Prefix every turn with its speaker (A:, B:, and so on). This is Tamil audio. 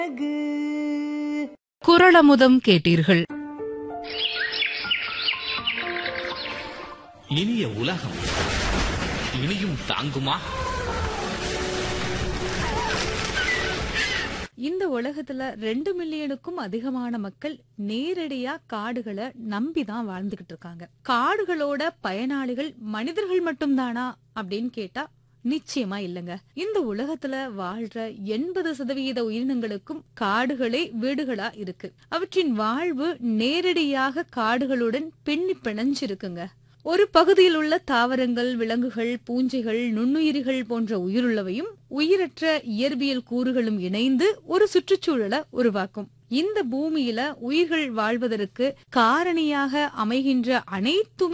A: குரளமுதம் கேட்டீர்கள்
B: இனிய உலகம் இனியும் தாங்குமா
C: இந்த உலகத்துல ரெண்டு மில்லியனுக்கும் அதிகமான மக்கள் நேரடியா காடுகளை நம்பி தான் வாழ்ந்துகிட்டு இருக்காங்க காடுகளோட பயனாளிகள் மனிதர்கள் மட்டும்தானா அப்படின்னு கேட்டா நிச்சயமா இல்லங்க இந்த உலகத்துல வாழ்ற எண்பது சதவிகித உயிரினங்களுக்கும் காடுகளே வீடுகளா இருக்கு அவற்றின் வாழ்வு நேரடியாக காடுகளுடன் பின்னி பிணைஞ்சிருக்குங்க ஒரு பகுதியில் உள்ள தாவரங்கள் விலங்குகள் பூஞ்சைகள் நுண்ணுயிரிகள் போன்ற உயிருள்ளவையும் உயிரற்ற இயற்பியல் கூறுகளும் இணைந்து ஒரு சுற்றுச்சூழலை உருவாக்கும் இந்த பூமியில உயிர்கள் வாழ்வதற்கு காரணியாக அமைகின்ற அனைத்துமே